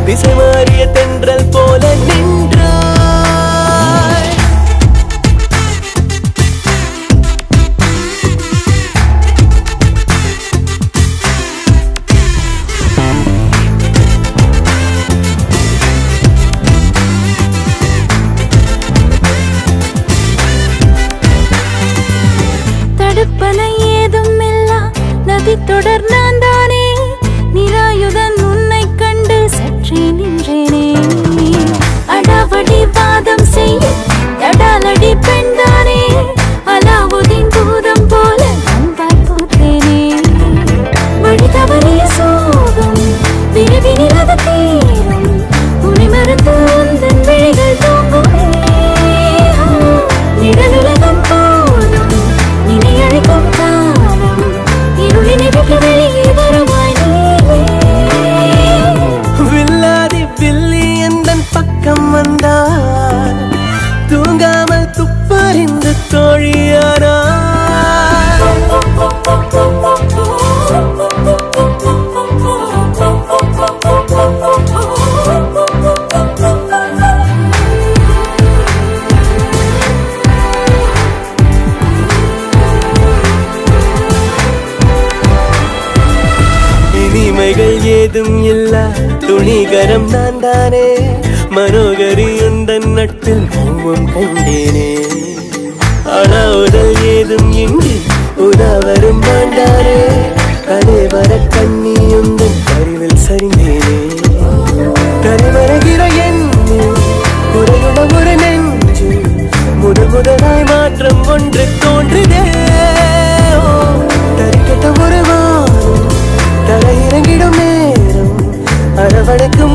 திசை மாறிய தென்றல் போல நின்றாய் தடுப்பனை ஏதும் இல்லா நதி தொடர் நான் தானே நிராயுதன் உன்னை கண்டு சற்றே நின்றேனே அடாவடி வாதம் செய்ய தடாலடி பெண்தானே அலாவுதீன் பூதம் போல அன்பாய் போத்தேனே வழி தவறிய சோகம் விரைவினில் அது தீரும் உனை மறந்து உந்தன் விழிகள் தூங்குமே நிழலுலகம் போதும் நினை அழைக்கும் காலம் இருளினை விட்டு வெளியே வருவாய் நீயே வில்லாதி வில்லி எந்தன் பக்கம் வந்தார் தூங்காமல் துப்பறிந்து தோழியானார் இனிமைகள் ஏதும் இல்ல துணிகரம் நான் தானே மனோகரி உந்தன் நட்பில் மோகம் கண்டேனே அழாவுதல் ஏதும் இன்றி உதவரும் மாண்டாரே கதை வர கண்ணி உந்தன் அறிவில் சரிந்தேனே கருவருகிற எண்ணில் குறையுட ஒரு நெஞ்சு முதல் முதலாய் மாற்றம் ஒன்று தோன்றுதே ஓ, தரிக்கட்ட ஒரு வாரம் தலை இறங்கிடும் நேரம் அரவணைக்கு